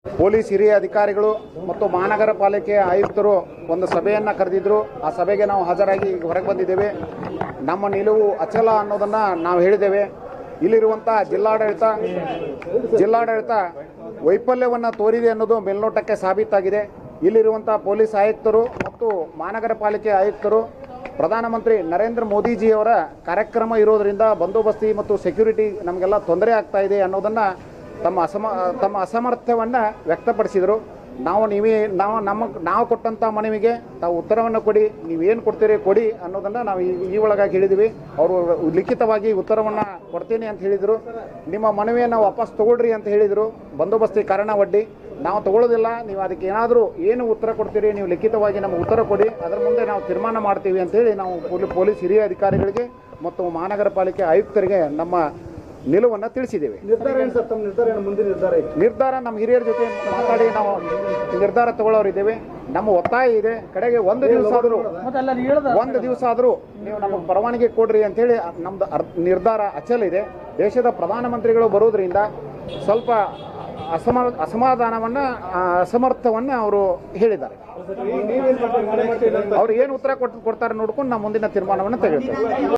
police ಹಿರಿಯ ಅಧಿಕಾರಿಗಳು ಮತ್ತು ಮಹಾನಗರ ಪಾಲಿಕೆ ಆಯುಕ್ತರು ಒಂದು ಸಭೆಯನ್ನು ಕರೆದಿದ್ರು ಆ ಸಭೆಗೆ ನಾವು ಹಾಜರಾಗಿ ಈಗ ಹೊರಗೆ ಬಂದಿದ್ದೇವೆ ನಮ್ಮ ನಿಲುವು ಅಚಲ ಅನ್ನೋದನ್ನ ನಾವು ಹೇಳಿದ್ದೇವೆ ಇಲ್ಲಿರುವಂಥ ಜಿಲ್ಲಾಡಳಿತ ಜಿಲ್ಲಾಡಳಿತ ವೈಫಲ್ಯವನ್ನು ತೋರಿದೆ ಅನ್ನೋದು ಮೇಲ್ನೋಟಕ್ಕೆ ಸಾಬೀತಾಗಿದೆ ಇಲ್ಲಿರುವಂಥ ಪೊಲೀಸ್ ಆಯುಕ್ತರು ಮತ್ತು ಮಹಾನಗರ ಪಾಲಿಕೆ ಆಯುಕ್ತರು ಪ್ರಧಾನಮಂತ್ರಿ ನರೇಂದ್ರ ಮೋದಿಜಿಯವರ ಕಾರ್ಯಕ್ರಮ ಇರೋದರಿಂದ ಬಂದೋಬಸ್ತಿ ಮತ್ತು ಸೆಕ್ಯೂರಿಟಿ ನಮಗೆಲ್ಲ ತೊಂದರೆ ಆಗ್ತಾ ಇದೆ ಅನ್ನೋದನ್ನ ತಮ್ಮ ಅಸಮ ತಮ್ಮ ಅಸಮರ್ಥ್ಯವನ್ನು ವ್ಯಕ್ತಪಡಿಸಿದರು ನಾವು ನೀವೇ ನಾವು ನಮ್ಮ ನಾವು ಕೊಟ್ಟಂಥ ಮನವಿಗೆ ತಾವು ಉತ್ತರವನ್ನು ಕೊಡಿ ನೀವೇನು ಕೊಡ್ತೀರಿ ಕೊಡಿ ಅನ್ನೋದನ್ನು ನಾವು ಈ ಈ ಒಳಗಾಗಿ ಹೇಳಿದ್ವಿ ಅವರು ಲಿಖಿತವಾಗಿ ಉತ್ತರವನ್ನು ಕೊಡ್ತೀನಿ ಅಂತ ಹೇಳಿದರು ನಿಮ್ಮ ಮನವಿಯನ್ನು ವಾಪಸ್ ತಗೊಳ್ರಿ ಅಂತ ಹೇಳಿದರು ಬಂದೋಬಸ್ತಿ ಕಾರಣ ಒಡ್ಡಿ ನಾವು ತಗೊಳ್ಳೋದಿಲ್ಲ ನೀವು ಅದಕ್ಕೆ ಏನಾದರೂ ಏನು ಉತ್ತರ ಕೊಡ್ತೀರಿ ನೀವು ಲಿಖಿತವಾಗಿ ನಮಗೆ ಉತ್ತರ ಕೊಡಿ ಅದರ ಮುಂದೆ ನಾವು ತೀರ್ಮಾನ ಮಾಡ್ತೀವಿ ಅಂತೇಳಿ ನಾವು ಪೊಲಿ- ಪೊಲೀಸ್ ಹಿರಿಯ ಅಧಿಕಾರಿಗಳಿಗೆ ಮತ್ತು ಮಹಾನಗರ ಪಾಲಿಕೆ ಆಯುಕ್ತರಿಗೆ ನಮ್ಮ ನಿಲುವನ್ನು ತಿಳಿಸಿದ್ದೇವೆ ನಿರ್ಧಾರ ಏನು ಸರ್ ತಮ್ಮ ನಿರ್ಧಾರ ಏನು ಮುಂದಿನ ನಿರ್ಧಾರ ಐತಿ ನಿರ್ಧಾರ ನಮ್ಮ ಹಿರಿಯರ ಜೊತೆ ಮಾತಾಡಿ ನಾವು ನಿರ್ಧಾರ ತಗೊಳ್ಳೋರಿದ್ದೇವೆ ನಮ್ಮ ಒತ್ತಾಯ ಇದೆ ಕಡೆಗೆ ಒಂದು ದಿವಸ ಆದರೂ ಒಂದು ದಿವಸ ಆದರೂ ನೀವು ನಮಗೆ ಪರವಾನಗಿ ಕೊಡ್ರಿ ಅಂತೇಳಿ ನಮ್ದು ಅರ್- ನಿರ್ಧಾರ ಅಚಲ ಇದೆ ದೇಶದ ಪ್ರಧಾನಮಂತ್ರಿಗಳು ಬರೋದ್ರಿಂದ ಸ್ವಲ್ಪ ಅಸಮ ಅಸಮಾಧಾನವನ್ನ ಆ, ಅಸಮರ್ಥವನ್ನ ಅವರು ಹೇಳಿದ್ದಾರೆ ನೀವೇನು ಮಾಡ್ತೀರಿ ಮನೆ ಮಾಡ್ತೀರಿ ಅವ್ರು ಏನು ಉತ್ತರ ಕೊಟ್ಟು ಕೊಡ್ತಾರೆ ನೋಡ್ಕೊಂಡು ನಾವು ಮುಂದಿನ ತೀರ್ಮಾನವನ್ನು ತೆಗೆದುತ್ತೇವೆ